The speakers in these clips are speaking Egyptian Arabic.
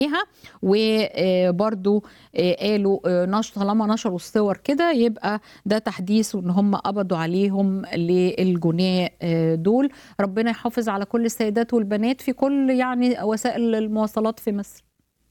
عليها وبرضو قالوا نش طالما نشروا الصور كده يبقى ده تحديث وان هم قبضوا عليهم للجناة دول ربنا يحافظ على كل السيدات والبنات في كل يعني وسائل المواصلات في مصر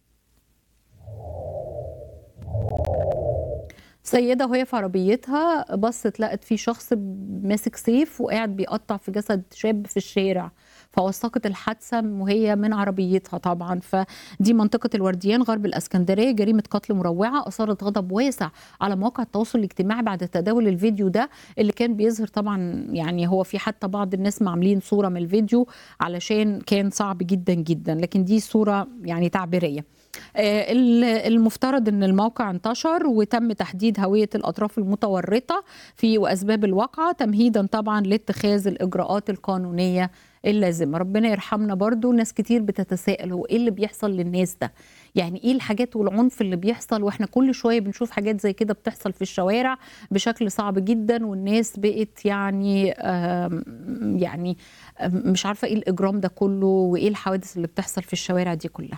سيدة وهي في عربيتها بصت لقت في شخص ماسك سيف وقاعد بيقطع في جسد شاب في الشارع فوثقت الحادثه وهي من عربيتها طبعا فدي منطقه الورديان غرب الاسكندريه جريمه قتل مروعه اثارت غضب واسع على مواقع التواصل الاجتماعي بعد تداول الفيديو ده اللي كان بيظهر طبعا يعني هو في حتى بعض الناس عاملين صوره من الفيديو علشان كان صعب جدا جدا لكن دي صوره يعني تعبيريه المفترض ان الموقع انتشر وتم تحديد هويه الاطراف المتورطه في واسباب الواقعه تمهيدا طبعا لاتخاذ الاجراءات القانونيه اللازمه ربنا يرحمنا برضو ناس كتير بتتساءل هو ايه اللي بيحصل للناس ده يعني ايه الحاجات والعنف اللي بيحصل واحنا كل شويه بنشوف حاجات زي كده بتحصل في الشوارع بشكل صعب جدا والناس بقت يعني يعني مش عارفه ايه الاجرام ده كله وايه الحوادث اللي بتحصل في الشوارع دي كلها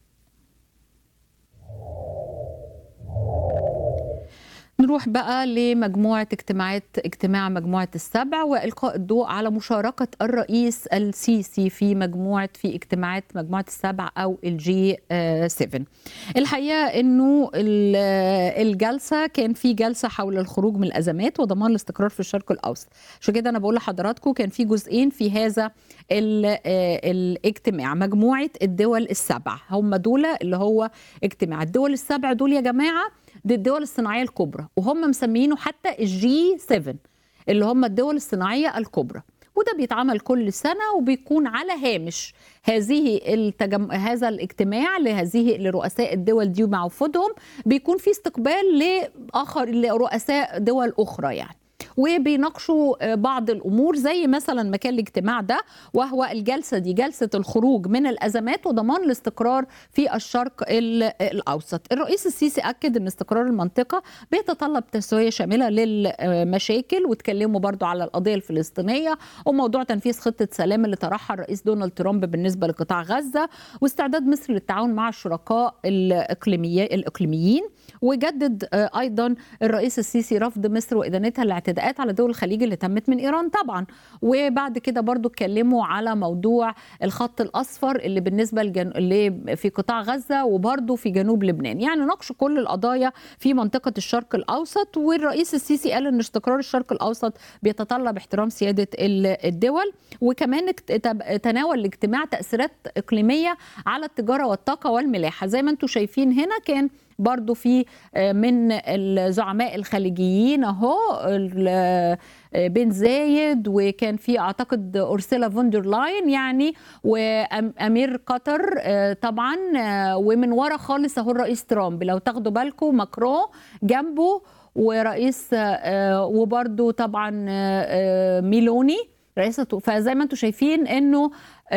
نروح بقى لمجموعة اجتماعات اجتماع مجموعة السبع وإلقاء الضوء على مشاركة الرئيس السيسي في مجموعة في اجتماعات مجموعة السبع أو الجي 7 الحقيقة أنه الجلسة كان في جلسة حول الخروج من الأزمات وضمان الاستقرار في الشرق الأوسط عشان كده أنا بقول لحضراتكم كان في جزئين في هذا الاجتماع مجموعة الدول السبع هم دول اللي هو اجتماع الدول السبع دول يا جماعة دي الدول الصناعيه الكبرى وهم مسمينه حتى الجي 7 اللي هم الدول الصناعيه الكبرى وده بيتعمل كل سنه وبيكون على هامش هذه التجم... هذا الاجتماع لهذه لرؤساء الدول دي مع وفودهم بيكون في استقبال لاخر لرؤساء دول اخرى يعني وبيناقشوا بعض الامور زي مثلا مكان الاجتماع ده وهو الجلسه دي جلسه الخروج من الازمات وضمان الاستقرار في الشرق الاوسط. الرئيس السيسي اكد ان استقرار المنطقه بيتطلب تسويه شامله للمشاكل واتكلموا برضو على القضيه الفلسطينيه وموضوع تنفيذ خطه سلام اللي طرحها الرئيس دونالد ترامب بالنسبه لقطاع غزه واستعداد مصر للتعاون مع الشركاء الاقليميين وجدد ايضا الرئيس السيسي رفض مصر وادانتها الاعتداءات على دول الخليج اللي تمت من ايران طبعا وبعد كده برضو اتكلموا على موضوع الخط الاصفر اللي بالنسبه لجن... اللي في قطاع غزه وبرضو في جنوب لبنان يعني ناقشوا كل القضايا في منطقه الشرق الاوسط والرئيس السيسي قال ان استقرار الشرق الاوسط بيتطلب احترام سياده الدول وكمان تناول الاجتماع تاثيرات اقليميه على التجاره والطاقه والملاحه زي ما انتم شايفين هنا كان برضو في من الزعماء الخليجيين اهو بن زايد وكان في اعتقد اورسيلا فوندر لاين يعني وامير قطر طبعا ومن ورا خالص اهو الرئيس ترامب لو تاخدوا بالكم ماكرون جنبه ورئيس وبرضو طبعا ميلوني رئيسة فزي ما انتم شايفين انه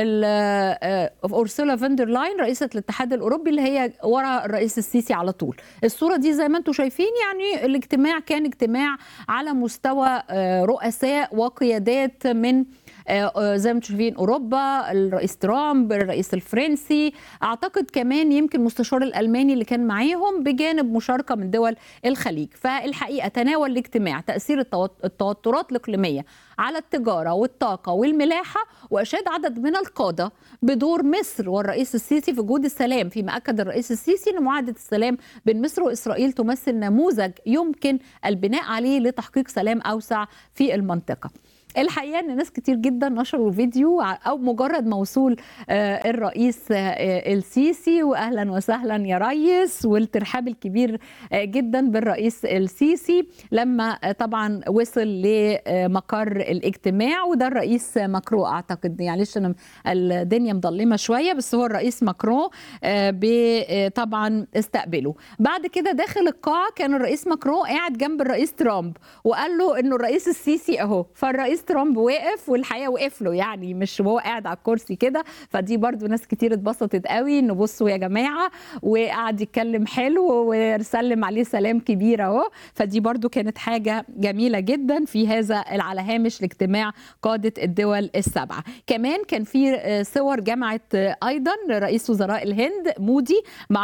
اورسولا فاندر لاين رئيسه الاتحاد الاوروبي اللي هي ورا الرئيس السيسي على طول الصوره دي زي ما انتم شايفين يعني الاجتماع كان اجتماع على مستوى رؤساء وقيادات من زي ما انتم شايفين اوروبا الرئيس ترامب الرئيس الفرنسي اعتقد كمان يمكن المستشار الالماني اللي كان معاهم بجانب مشاركه من دول الخليج فالحقيقه تناول الاجتماع تاثير التوترات الاقليميه على التجاره والطاقه والملاحه واشاد عدد من القاده بدور مصر والرئيس السيسي في جهود السلام فيما اكد الرئيس السيسي ان معاهده السلام بين مصر واسرائيل تمثل نموذج يمكن البناء عليه لتحقيق سلام اوسع في المنطقه الحقيقه ان ناس كتير جدا نشروا الفيديو او مجرد موصول الرئيس السيسي واهلا وسهلا يا ريس والترحاب الكبير جدا بالرئيس السيسي لما طبعا وصل لمقر الاجتماع وده الرئيس ماكرو اعتقد يعني ليش انا الدنيا مظلمه شويه بس هو الرئيس ماكرو طبعا استقبله بعد كده داخل القاعه كان الرئيس ماكرو قاعد جنب الرئيس ترامب وقال له انه الرئيس السيسي اهو فالرئيس ترامب وقف والحقيقه وقف له يعني مش وهو قاعد على الكرسي كده فدي برضو ناس كتير اتبسطت قوي انه بصوا يا جماعه وقعد يتكلم حلو وسلم عليه سلام كبير اهو فدي برضو كانت حاجه جميله جدا في هذا على هامش الاجتماع قاده الدول السبعه كمان كان في صور جمعت ايضا رئيس وزراء الهند مودي مع